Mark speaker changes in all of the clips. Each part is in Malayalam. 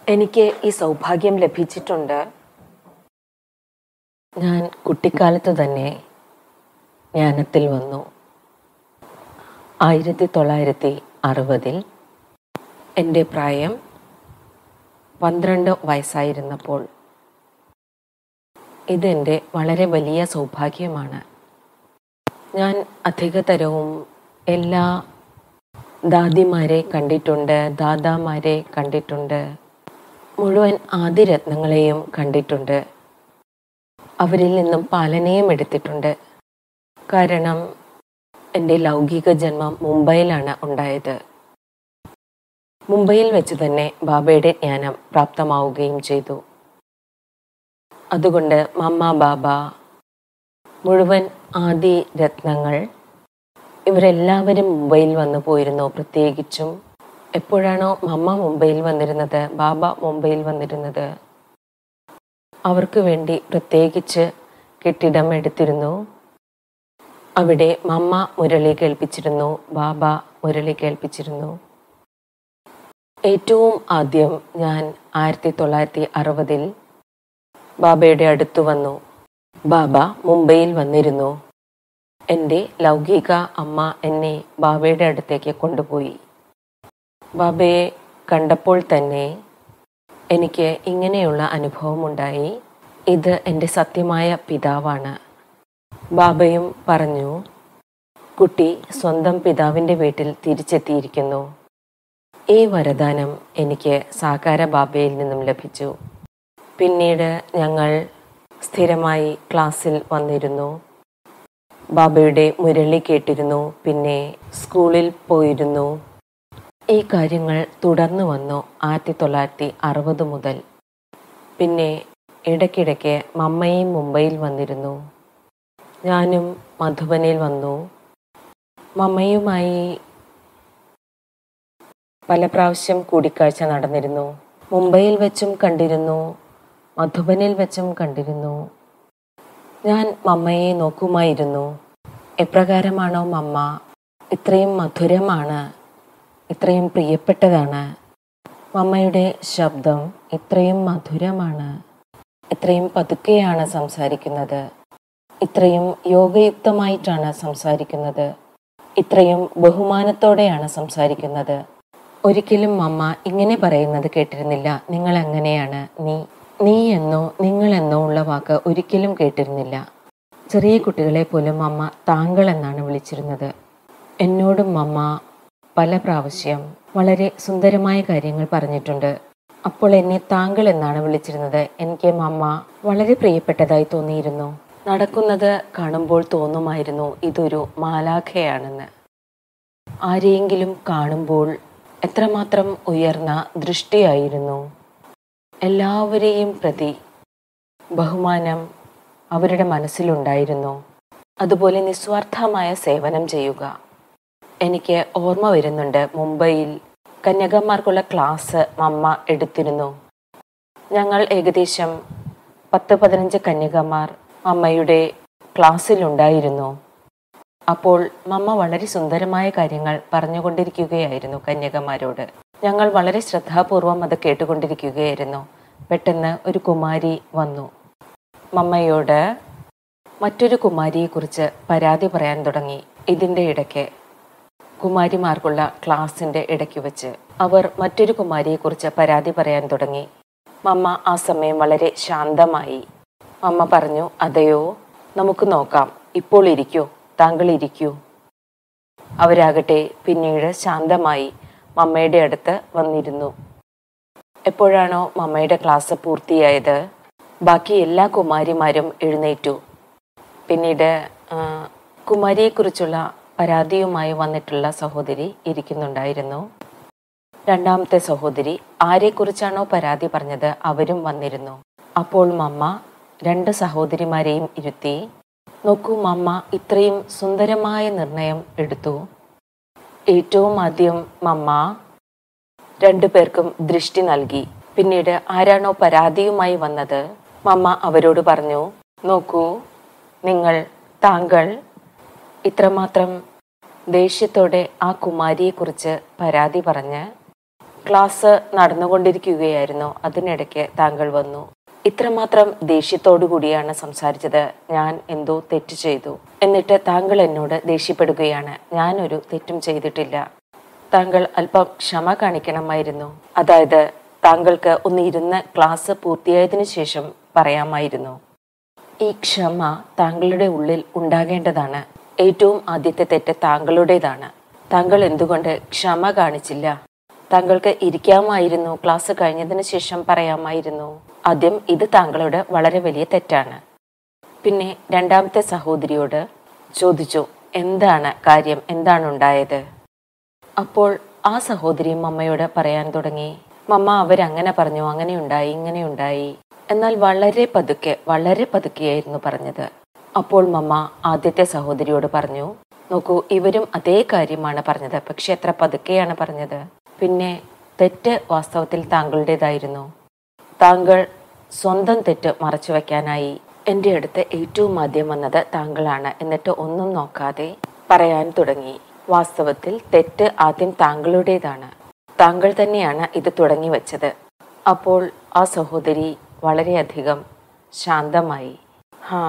Speaker 1: എനിക്ക് ഈ സൗഭാഗ്യം ലഭിച്ചിട്ടുണ്ട് ഞാൻ കുട്ടിക്കാലത്ത് തന്നെ ജ്ഞാനത്തിൽ വന്നു ആയിരത്തി തൊള്ളായിരത്തി അറുപതിൽ എൻ്റെ പ്രായം പന്ത്രണ്ട് വയസ്സായിരുന്നപ്പോൾ ഇതെൻ്റെ വളരെ വലിയ സൗഭാഗ്യമാണ് ഞാൻ അധികതരവും എല്ലാ ദാദിമാരെ കണ്ടിട്ടുണ്ട് ദാദാമാരെ കണ്ടിട്ടുണ്ട് മുഴുവൻ ആദിരത്നങ്ങളെയും കണ്ടിട്ടുണ്ട് അവരിൽ നിന്നും പാലനയും എടുത്തിട്ടുണ്ട് കാരണം എൻ്റെ ലൗകിക ജന്മം മുംബൈയിലാണ് ഉണ്ടായത് മുംബൈയിൽ വെച്ച് തന്നെ ബാബയുടെ ജ്ഞാനം പ്രാപ്തമാവുകയും ചെയ്തു അതുകൊണ്ട് മമ്മ ബാബ മുഴുവൻ ആദി രത്നങ്ങൾ ഇവരെല്ലാവരും മുംബൈയിൽ വന്നു പോയിരുന്നു പ്രത്യേകിച്ചും എപ്പോഴാണോ മമ്മ മുംബൈയിൽ വന്നിരുന്നത് ബാബ മുംബൈയിൽ വന്നിരുന്നത് അവർക്ക് വേണ്ടി പ്രത്യേകിച്ച് കെട്ടിടം എടുത്തിരുന്നു അവിടെ മമ്മ മുരളി കേൾപ്പിച്ചിരുന്നു ബാബ മുരളി കേൾപ്പിച്ചിരുന്നു ഏറ്റവും ആദ്യം ഞാൻ ആയിരത്തി തൊള്ളായിരത്തി അറുപതിൽ ബാബയുടെ അടുത്തു വന്നു ബാബ മുംബൈയിൽ വന്നിരുന്നു എൻ്റെ ലൗകിക അമ്മ എന്നെ ബാബയുടെ അടുത്തേക്ക് കൊണ്ടുപോയി ബാബയെ കണ്ടപ്പോൾ തന്നെ എനിക്ക് ഇങ്ങനെയുള്ള അനുഭവമുണ്ടായി ഇത് എൻ്റെ സത്യമായ പിതാവാണ് ബാബയും പറഞ്ഞു കുട്ടി സ്വന്തം പിതാവിൻ്റെ വീട്ടിൽ തിരിച്ചെത്തിയിരിക്കുന്നു ഈ വരദാനം എനിക്ക് സാകാര ബാബയിൽ നിന്നും ലഭിച്ചു പിന്നീട് ഞങ്ങൾ സ്ഥിരമായി ക്ലാസ്സിൽ വന്നിരുന്നു ബാബയുടെ മുരളി കേട്ടിരുന്നു പിന്നെ സ്കൂളിൽ പോയിരുന്നു ഈ കാര്യങ്ങൾ തുടർന്നു വന്നു ആയിരത്തി തൊള്ളായിരത്തി അറുപത് മുതൽ പിന്നെ ഇടയ്ക്കിടയ്ക്ക് മമ്മയും മുംബൈയിൽ വന്നിരുന്നു ഞാനും മധുബനിൽ വന്നു മമ്മയുമായി പല പ്രാവശ്യം കൂടിക്കാഴ്ച നടന്നിരുന്നു മുംബൈയിൽ വെച്ചും കണ്ടിരുന്നു മധുബനിൽ വെച്ചും കണ്ടിരുന്നു ഞാൻ മമ്മയെ നോക്കുമായിരുന്നു എപ്രകാരമാണോ മമ്മ ഇത്രയും മധുരമാണ് ഇത്രയും പ്രിയപ്പെട്ടതാണ് മമ്മയുടെ ശബ്ദം ഇത്രയും മധുരമാണ് ഇത്രയും പതുക്കെയാണ് സംസാരിക്കുന്നത് ഇത്രയും യോഗയുക്തമായിട്ടാണ് സംസാരിക്കുന്നത് ഇത്രയും ബഹുമാനത്തോടെയാണ് സംസാരിക്കുന്നത് ഒരിക്കലും മമ്മ ഇങ്ങനെ പറയുന്നത് കേട്ടിരുന്നില്ല നിങ്ങൾ എങ്ങനെയാണ് നീ നീ എന്നോ നിങ്ങൾ എന്നോ ഉള്ള വാക്ക് ഒരിക്കലും കേട്ടിരുന്നില്ല ചെറിയ കുട്ടികളെ പോലും അമ്മ താങ്കൾ എന്നാണ് വിളിച്ചിരുന്നത് എന്നോടും അമ്മ പല പ്രാവശ്യം വളരെ സുന്ദരമായ കാര്യങ്ങൾ പറഞ്ഞിട്ടുണ്ട് അപ്പോൾ എന്നെ താങ്കൾ എന്നാണ് വിളിച്ചിരുന്നത് എനിക്ക് മമ്മ വളരെ പ്രിയപ്പെട്ടതായി തോന്നിയിരുന്നു നടക്കുന്നത് കാണുമ്പോൾ തോന്നുമായിരുന്നു ഇതൊരു മാലാഖയാണെന്ന് ആരെയെങ്കിലും കാണുമ്പോൾ എത്രമാത്രം ഉയർന്ന ദൃഷ്ടിയായിരുന്നു എല്ലാവരെയും പ്രതി ബഹുമാനം അവരുടെ മനസ്സിലുണ്ടായിരുന്നു അതുപോലെ നിസ്വാർത്ഥമായ സേവനം ചെയ്യുക എനിക്ക് ഓർമ്മ വരുന്നുണ്ട് മുംബൈയിൽ കന്യകമാർക്കുള്ള ക്ലാസ് മമ്മ എടുത്തിരുന്നു ഞങ്ങൾ ഏകദേശം പത്ത് പതിനഞ്ച് കന്യകമാർ അമ്മയുടെ ക്ലാസ്സിലുണ്ടായിരുന്നു അപ്പോൾ മമ്മ വളരെ സുന്ദരമായ കാര്യങ്ങൾ പറഞ്ഞുകൊണ്ടിരിക്കുകയായിരുന്നു കന്യകമാരോട് ഞങ്ങൾ വളരെ ശ്രദ്ധാപൂർവം അത് കേട്ടുകൊണ്ടിരിക്കുകയായിരുന്നു പെട്ടെന്ന് ഒരു കുമാരി വന്നു മമ്മയോട് മറ്റൊരു കുമാരിയെക്കുറിച്ച് പരാതി പറയാൻ തുടങ്ങി ഇതിൻ്റെ ഇടയ്ക്ക് കുമാരിമാർക്കുള്ള ക്ലാസിൻ്റെ ഇടയ്ക്ക് വെച്ച് അവർ മറ്റൊരു കുമാരിയെക്കുറിച്ച് പരാതി പറയാൻ തുടങ്ങി മമ്മ ആ സമയം വളരെ ശാന്തമായി മമ്മ പറഞ്ഞു അതെയോ നമുക്ക് നോക്കാം ഇപ്പോൾ ഇരിക്കൂ താങ്കൾ ഇരിക്കൂ അവരാകട്ടെ പിന്നീട് ശാന്തമായി മമ്മയുടെ അടുത്ത് വന്നിരുന്നു എപ്പോഴാണോ മമ്മയുടെ ക്ലാസ് പൂർത്തിയായത് ബാക്കി എല്ലാ കുമാരിമാരും എഴുന്നേറ്റു പിന്നീട് ആ, കുമാരിയെക്കുറിച്ചുള്ള പരാതിയുമായി വന്നിട്ടുള്ള സഹോദരി ഇരിക്കുന്നുണ്ടായിരുന്നു രണ്ടാമത്തെ സഹോദരി ആരെക്കുറിച്ചാണോ പരാതി പറഞ്ഞത് അവരും വന്നിരുന്നു അപ്പോൾ മമ്മ രണ്ട് സഹോദരിമാരെയും ഇരുത്തി നോക്കൂ മമ്മ ഇത്രയും സുന്ദരമായ നിർണയം എടുത്തു ഏറ്റവും ആദ്യം മമ്മ രണ്ടു പേർക്കും ദൃഷ്ടി നൽകി പിന്നീട് ആരാണോ പരാതിയുമായി വന്നത് മമ്മ അവരോട് പറഞ്ഞു നോക്കൂ നിങ്ങൾ താങ്കൾ ഇത്രമാത്രം ദേഷ്യത്തോടെ ആ കുമാരിയെക്കുറിച്ച് പരാതി പറഞ്ഞ് ക്ലാസ് നടന്നുകൊണ്ടിരിക്കുകയായിരുന്നു അതിനിടയ്ക്ക് താങ്കൾ വന്നു ഇത്രമാത്രം ദേഷ്യത്തോടു കൂടിയാണ് സംസാരിച്ചത് ഞാൻ എന്തോ തെറ്റ് ചെയ്തു എന്നിട്ട് താങ്കൾ എന്നോട് ദേഷ്യപ്പെടുകയാണ് ഞാനൊരു തെറ്റും ചെയ്തിട്ടില്ല താങ്കൾ അല്പം ക്ഷമ കാണിക്കണമായിരുന്നു അതായത് താങ്കൾക്ക് ഒന്ന് ഇരുന്ന് ക്ലാസ് പൂർത്തിയായതിനു ശേഷം പറയാമായിരുന്നു ഈ ക്ഷമ താങ്കളുടെ ഉള്ളിൽ ഉണ്ടാകേണ്ടതാണ് ഏറ്റവും ആദ്യത്തെ തെറ്റ് താങ്കളുടേതാണ് താങ്കൾ എന്തുകൊണ്ട് ക്ഷമ കാണിച്ചില്ല താങ്കൾക്ക് ഇരിക്കാമായിരുന്നു ക്ലാസ് കഴിഞ്ഞതിന് ശേഷം പറയാമായിരുന്നു ആദ്യം ഇത് താങ്കളുടെ വളരെ വലിയ തെറ്റാണ് പിന്നെ രണ്ടാമത്തെ സഹോദരിയോട് ചോദിച്ചു എന്താണ് കാര്യം എന്താണ് ഉണ്ടായത് അപ്പോൾ ആ സഹോദരിയും അമ്മയോട് പറയാൻ തുടങ്ങി മമ്മ അവരങ്ങനെ പറഞ്ഞു അങ്ങനെ ഉണ്ടായി ഇങ്ങനെ ഉണ്ടായി എന്നാൽ വളരെ പതുക്കെ വളരെ പതുക്കെയായിരുന്നു പറഞ്ഞത് അപ്പോൾ മമ്മ ആദ്യത്തെ സഹോദരിയോട് പറഞ്ഞു നോക്കൂ ഇവരും അതേ കാര്യമാണ് പറഞ്ഞത് പക്ഷെ എത്ര പതുക്കെയാണ് പറഞ്ഞത് പിന്നെ തെറ്റ് വാസ്തവത്തിൽ താങ്കളുടേതായിരുന്നു താങ്കൾ സ്വന്തം തെറ്റ് മറച്ചു വെക്കാനായി എൻ്റെ അടുത്ത് ഏറ്റവും ആദ്യം വന്നത് താങ്കളാണ് എന്നിട്ട് ഒന്നും നോക്കാതെ പറയാൻ തുടങ്ങി വാസ്തവത്തിൽ തെറ്റ് ആദ്യം താങ്കളുടേതാണ് താങ്കൾ തന്നെയാണ് ഇത് തുടങ്ങി വെച്ചത് അപ്പോൾ ആ സഹോദരി വളരെയധികം ശാന്തമായി ഹാ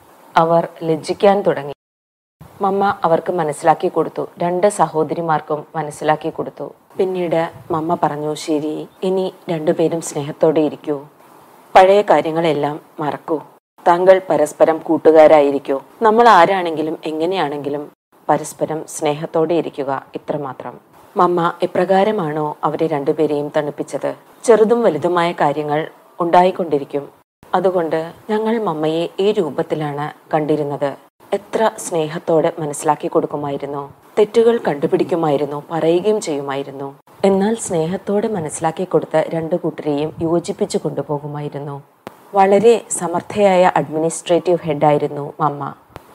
Speaker 1: അവർ ലജ്ജിക്കാൻ തുടങ്ങി മമ്മ അവർക്ക് മനസ്സിലാക്കി കൊടുത്തു രണ്ട് സഹോദരിമാർക്കും മനസ്സിലാക്കി കൊടുത്തു പിന്നീട് മമ്മ പറഞ്ഞു ശരി ഇനി രണ്ടുപേരും സ്നേഹത്തോടെ ഇരിക്കൂ പഴയ കാര്യങ്ങളെല്ലാം മറക്കൂ താങ്കൾ പരസ്പരം കൂട്ടുകാരായിരിക്കൂ നമ്മൾ ആരാണെങ്കിലും എങ്ങനെയാണെങ്കിലും പരസ്പരം സ്നേഹത്തോടെ ഇരിക്കുക ഇത്രമാത്രം മമ്മ എപ്രകാരമാണോ അവരെ രണ്ടുപേരെയും തണുപ്പിച്ചത് ചെറുതും വലുതുമായ കാര്യങ്ങൾ ഉണ്ടായിക്കൊണ്ടിരിക്കും അതുകൊണ്ട് ഞങ്ങൾ മമ്മയെ ഈ രൂപത്തിലാണ് കണ്ടിരുന്നത് എത്ര സ്നേഹത്തോടെ മനസ്സിലാക്കി കൊടുക്കുമായിരുന്നു തെറ്റുകൾ കണ്ടുപിടിക്കുമായിരുന്നു പറയുകയും ചെയ്യുമായിരുന്നു എന്നാൽ സ്നേഹത്തോടെ മനസ്സിലാക്കി കൊടുത്ത രണ്ടു കൂട്ടരെയും യോജിപ്പിച്ചു കൊണ്ടുപോകുമായിരുന്നു വളരെ സമർത്ഥയായ അഡ്മിനിസ്ട്രേറ്റീവ് ഹെഡായിരുന്നു മമ്മ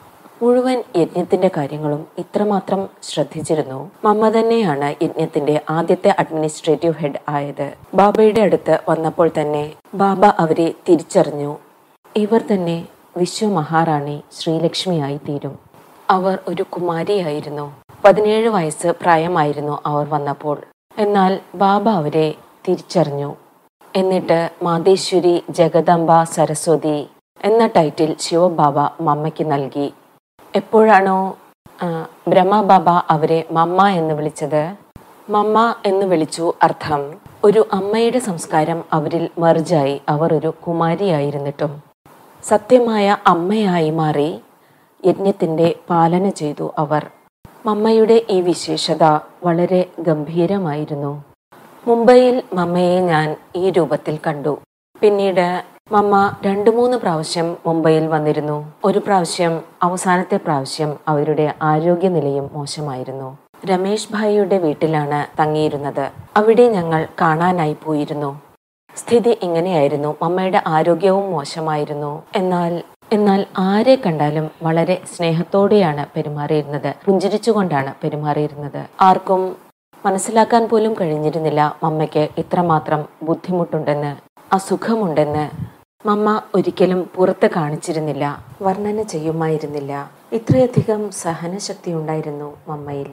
Speaker 1: മുഴുവൻ യജ്ഞത്തിന്റെ കാര്യങ്ങളും ഇത്രമാത്രം ശ്രദ്ധിച്ചിരുന്നു മമ്മ തന്നെയാണ് യജ്ഞത്തിന്റെ ആദ്യത്തെ അഡ്മിനിസ്ട്രേറ്റീവ് ഹെഡ് ആയത് ബാബയുടെ അടുത്ത് വന്നപ്പോൾ തന്നെ ബാബ അവരെ തിരിച്ചറിഞ്ഞു ഇവർ തന്നെ വിശ്വമഹാറാണി ശ്രീലക്ഷ്മിയായി തീരും അവർ ഒരു കുമാരിയായിരുന്നു പതിനേഴ് വയസ്സ് പ്രായമായിരുന്നു അവർ വന്നപ്പോൾ എന്നാൽ ബാബ അവരെ തിരിച്ചറിഞ്ഞു എന്നിട്ട് മാതേശ്വരി ജഗദംബ സരസ്വതി എന്ന ടൈറ്റിൽ ശിവബാബ മമ്മയ്ക്ക് നൽകി എപ്പോഴാണോ ആ, ബ്രഹ്മബാബ അവരെ മമ്മ എന്ന് വിളിച്ചത് മമ്മ എന്ന് വിളിച്ചു അർത്ഥം ഒരു അമ്മയുടെ സംസ്കാരം അവരിൽ മറിജായി അവർ ഒരു കുമാരിയായിരുന്നിട്ടും സത്യമായ അമ്മയായി മാറി യജ്ഞത്തിന്റെ പാലന ചെയ്തു അവർ മമ്മയുടെ ഈ വിശേഷത വളരെ ഗംഭീരമായിരുന്നു മുംബൈയിൽ മമ്മയെ ഞാൻ ഈ രൂപത്തിൽ കണ്ടു പിന്നീട് മമ്മ രണ്ടു മൂന്ന് പ്രാവശ്യം മുംബൈയിൽ വന്നിരുന്നു ഒരു പ്രാവശ്യം അവസാനത്തെ പ്രാവശ്യം അവരുടെ ആരോഗ്യനിലയും മോശമായിരുന്നു രമേശ് ഭായിയുടെ വീട്ടിലാണ് തങ്ങിയിരുന്നത് അവിടെ ഞങ്ങൾ കാണാനായി പോയിരുന്നു സ്ഥിതി ഇങ്ങനെയായിരുന്നു മമ്മയുടെ ആരോഗ്യവും മോശമായിരുന്നു എന്നാൽ എന്നാൽ ആരെ കണ്ടാലും വളരെ സ്നേഹത്തോടെയാണ് പെരുമാറിയിരുന്നത് പുഞ്ചിരിച്ചുകൊണ്ടാണ് പെരുമാറിയിരുന്നത് ആർക്കും മനസ്സിലാക്കാൻ പോലും കഴിഞ്ഞിരുന്നില്ല മമ്മയ്ക്ക് ഇത്രമാത്രം ബുദ്ധിമുട്ടുണ്ടെന്ന് അസുഖമുണ്ടെന്ന് മമ്മ ഒരിക്കലും പുറത്ത് കാണിച്ചിരുന്നില്ല വർണ്ണന ചെയ്യുമായിരുന്നില്ല ഇത്രയധികം സഹനശക്തി ഉണ്ടായിരുന്നു മമ്മയിൽ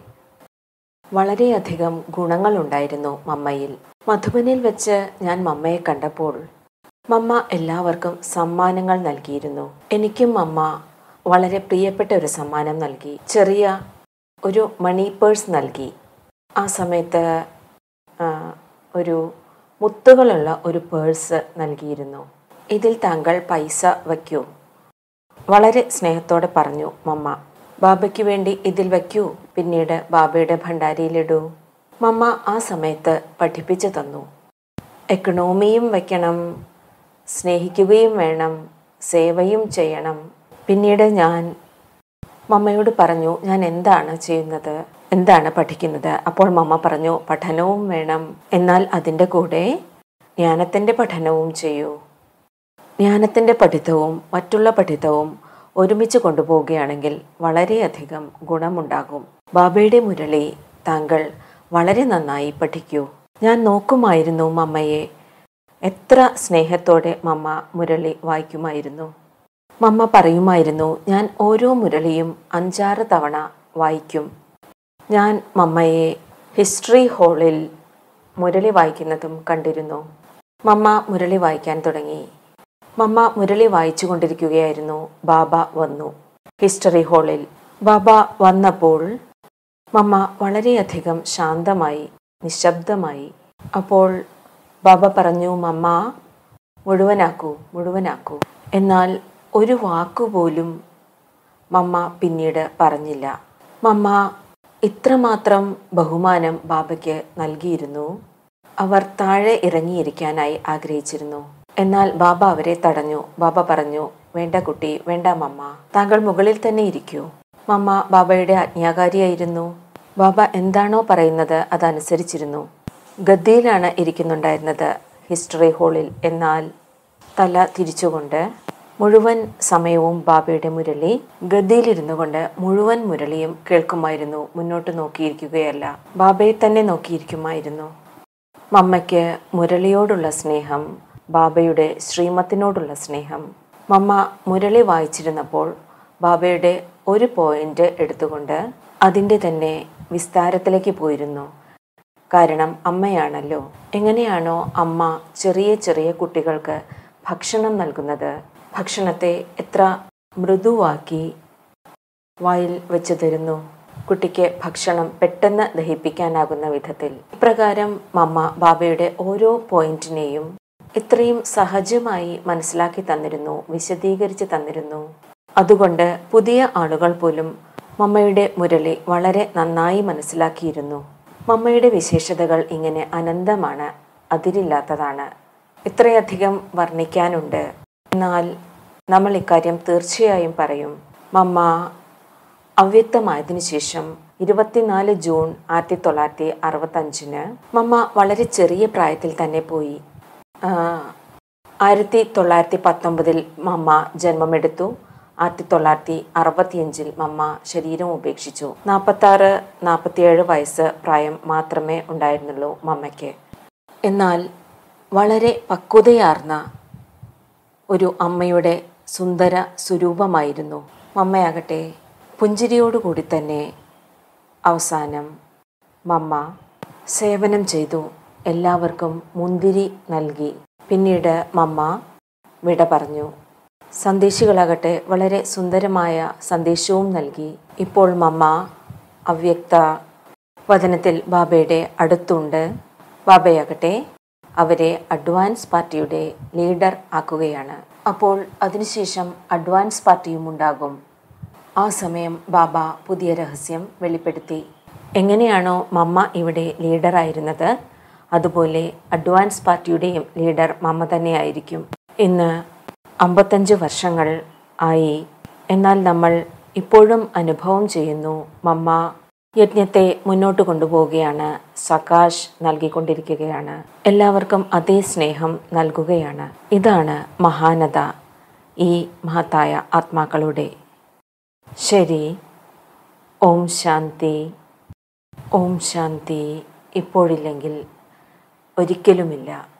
Speaker 1: വളരെയധികം ഗുണങ്ങളുണ്ടായിരുന്നു മമ്മയിൽ മധുബനിൽ വെച്ച് ഞാൻ മമ്മയെ കണ്ടപ്പോൾ മമ്മ എല്ലാവർക്കും സമ്മാനങ്ങൾ നൽകിയിരുന്നു എനിക്കും മമ്മ വളരെ പ്രിയപ്പെട്ട ഒരു സമ്മാനം നൽകി ചെറിയ ഒരു മണി പേഴ്സ് നൽകി ആ സമയത്ത് ആ, ഒരു മുത്തുകളുള്ള ഒരു പേഴ്സ് നൽകിയിരുന്നു ഇതിൽ താങ്കൾ പൈസ വയ്ക്കൂ വളരെ സ്നേഹത്തോടെ പറഞ്ഞു മമ്മ ബാബയ്ക്ക് വേണ്ടി ഇതിൽ വയ്ക്കൂ പിന്നീട് ബാബയുടെ ഭണ്ഡാരിയിലിടൂ മമ്മ ആ സമയത്ത് പഠിപ്പിച്ചു തന്നു എക്കണോമിയും വയ്ക്കണം സ്നേഹിക്കുകയും വേണം സേവയും ചെയ്യണം പിന്നീട് ഞാൻ മമ്മയോട് പറഞ്ഞു ഞാൻ എന്താണ് ചെയ്യുന്നത് എന്താണ് പഠിക്കുന്നത് അപ്പോൾ മമ്മ പറഞ്ഞു പഠനവും വേണം എന്നാൽ അതിൻ്റെ കൂടെ ജ്ഞാനത്തിൻ്റെ പഠനവും ചെയ്യൂ ജ്ഞാനത്തിൻ്റെ പഠിത്തവും മറ്റുള്ള പഠിത്തവും ഒരുമിച്ച് കൊണ്ടുപോവുകയാണെങ്കിൽ വളരെയധികം ഗുണമുണ്ടാകും ബാബയുടെ മുരളി താങ്കൾ വളരെ നന്നായി പഠിക്കൂ ഞാൻ നോക്കുമായിരുന്നു മമ്മയെ എത്ര സ്നേഹത്തോടെ മമ്മ മുരളി വായിക്കുമായിരുന്നു മമ്മ പറയുമായിരുന്നു ഞാൻ ഓരോ മുരളിയും അഞ്ചാറ് തവണ വായിക്കും ഞാൻ മമ്മയെ ഹിസ്റ്ററി ഹാളിൽ മുരളി വായിക്കുന്നതും കണ്ടിരുന്നു മമ്മ മുരളി വായിക്കാൻ തുടങ്ങി മമ്മ മുരളി വായിച്ചു കൊണ്ടിരിക്കുകയായിരുന്നു ബാബ വന്നു ഹിസ്റ്ററി ഹാളിൽ ബാബ വന്നപ്പോൾ മമ്മ വളരെയധികം ശാന്തമായി നിശബ്ദമായി അപ്പോൾ ബാബ പറഞ്ഞു മമ്മ മുഴുവനാക്കൂ മുഴുവനാക്കൂ എന്നാൽ ഒരു വാക്കുപോലും മമ്മ പിന്നീട് പറഞ്ഞില്ല മമ്മ ഇത്രമാത്രം ബഹുമാനം ബാബയ്ക്ക് നൽകിയിരുന്നു അവർ താഴെ ഇറങ്ങിയിരിക്കാനായി ആഗ്രഹിച്ചിരുന്നു എന്നാൽ ബാബ അവരെ തടഞ്ഞു ബാബ പറഞ്ഞു വേണ്ട കുട്ടി വേണ്ട മമ്മ താങ്കൾ മുകളിൽ തന്നെ ഇരിക്കൂ മമ്മ ബാബയുടെ ആജ്ഞാകാരിയായിരുന്നു ബാബ എന്താണോ പറയുന്നത് അതനുസരിച്ചിരുന്നു ഗദ്ദിയിലാണ് ഇരിക്കുന്നുണ്ടായിരുന്നത് ഹിസ്റ്ററി ഹാളിൽ എന്നാൽ തല തിരിച്ചുകൊണ്ട് മുഴുവൻ സമയവും ബാബയുടെ മുരളി ഗദ്ദിയിലിരുന്നു കൊണ്ട് മുഴുവൻ മുരളിയും കേൾക്കുമായിരുന്നു മുന്നോട്ട് നോക്കിയിരിക്കുകയല്ല ബാബയെ തന്നെ നോക്കിയിരിക്കുമായിരുന്നു മമ്മയ്ക്ക് മുരളിയോടുള്ള സ്നേഹം ബാബയുടെ ശ്രീമത്തിനോടുള്ള സ്നേഹം മമ്മ മുരളി വായിച്ചിരുന്നപ്പോൾ ബാബയുടെ ഒരു പോയിന്റ് എടുത്തുകൊണ്ട് അതിൻ്റെ തന്നെ വിസ്താരത്തിലേക്ക് പോയിരുന്നു കാരണം അമ്മയാണല്ലോ എങ്ങനെയാണോ അമ്മ ചെറിയ ചെറിയ കുട്ടികൾക്ക് ഭക്ഷണം നൽകുന്നത് ഭക്ഷണത്തെ എത്ര മൃദുവാക്കി വായിൽ വെച്ച് തരുന്നു കുട്ടിക്ക് ഭക്ഷണം പെട്ടെന്ന് ദഹിപ്പിക്കാനാകുന്ന വിധത്തിൽ ഇപ്രകാരം മമ്മ ബാബയുടെ ഓരോ പോയിന്റിനെയും ഇത്രയും സഹജമായി മനസ്സിലാക്കി തന്നിരുന്നു വിശദീകരിച്ച് തന്നിരുന്നു അതുകൊണ്ട് പുതിയ ആളുകൾ പോലും മമ്മയുടെ മുരളി വളരെ നന്നായി മനസ്സിലാക്കിയിരുന്നു മമ്മയുടെ വിശേഷതകൾ ഇങ്ങനെ അനന്തമാണ് അതിരില്ലാത്തതാണ് ഇത്രയധികം വർണ്ണിക്കാനുണ്ട് എന്നാൽ നമ്മൾ ഇക്കാര്യം തീർച്ചയായും പറയും മമ്മ അവ്യക്തമായതിനു ശേഷം ഇരുപത്തിനാല് ജൂൺ ആയിരത്തി തൊള്ളായിരത്തി അറുപത്തഞ്ചിന് മമ്മ വളരെ ചെറിയ പ്രായത്തിൽ തന്നെ പോയി ആയിരത്തി തൊള്ളായിരത്തി പത്തൊമ്പതിൽ മമ്മ ജന്മമെടുത്തു ആയിരത്തി തൊള്ളായിരത്തി അറുപത്തിയഞ്ചിൽ മമ്മ ശരീരം ഉപേക്ഷിച്ചു നാൽപ്പത്താറ് നാൽപ്പത്തിയേഴ് വയസ്സ് പ്രായം മാത്രമേ ഉണ്ടായിരുന്നുള്ളൂ മമ്മയ്ക്ക് എന്നാൽ വളരെ പക്വതയാർന്ന ഒരു അമ്മയുടെ സുന്ദര സ്വരൂപമായിരുന്നു മമ്മയാകട്ടെ പുഞ്ചിരിയോടുകൂടി തന്നെ അവസാനം മമ്മ സേവനം ചെയ്തു എല്ലാവർക്കും മുന്തിരി നൽകി പിന്നീട് മമ്മ വിട പറഞ്ഞു സന്ദേശികളാകട്ടെ വളരെ സുന്ദരമായ സന്ദേശവും നൽകി ഇപ്പോൾ മമ്മ അവ്യക്ത വചനത്തിൽ ബാബയുടെ അടുത്തുണ്ട് ബാബയാകട്ടെ അവരെ അഡ്വാൻസ് പാർട്ടിയുടെ ലീഡർ ആക്കുകയാണ് അപ്പോൾ അതിനുശേഷം അഡ്വാൻസ് പാർട്ടിയും ഉണ്ടാകും ആ സമയം ബാബ പുതിയ രഹസ്യം വെളിപ്പെടുത്തി എങ്ങനെയാണോ മമ്മ ഇവിടെ ലീഡറായിരുന്നത് അതുപോലെ അഡ്വാൻസ് പാർട്ടിയുടെയും ലീഡർ മമ്മ തന്നെയായിരിക്കും ഇന്ന് അമ്പത്തഞ്ച് വർഷങ്ങൾ ആയി എന്നാൽ നമ്മൾ ഇപ്പോഴും അനുഭവം ചെയ്യുന്നു മമ്മ യജ്ഞത്തെ മുന്നോട്ട് കൊണ്ടുപോവുകയാണ് സകാശ് നൽകിക്കൊണ്ടിരിക്കുകയാണ് എല്ലാവർക്കും അതേ സ്നേഹം നൽകുകയാണ് ഇതാണ് മഹാനത ഈ മഹത്തായ ആത്മാക്കളുടെ ശരി ഓം ശാന്തി ഓം ശാന്തി ഇപ്പോഴില്ലെങ്കിൽ ഒരിക്കലുമില്ല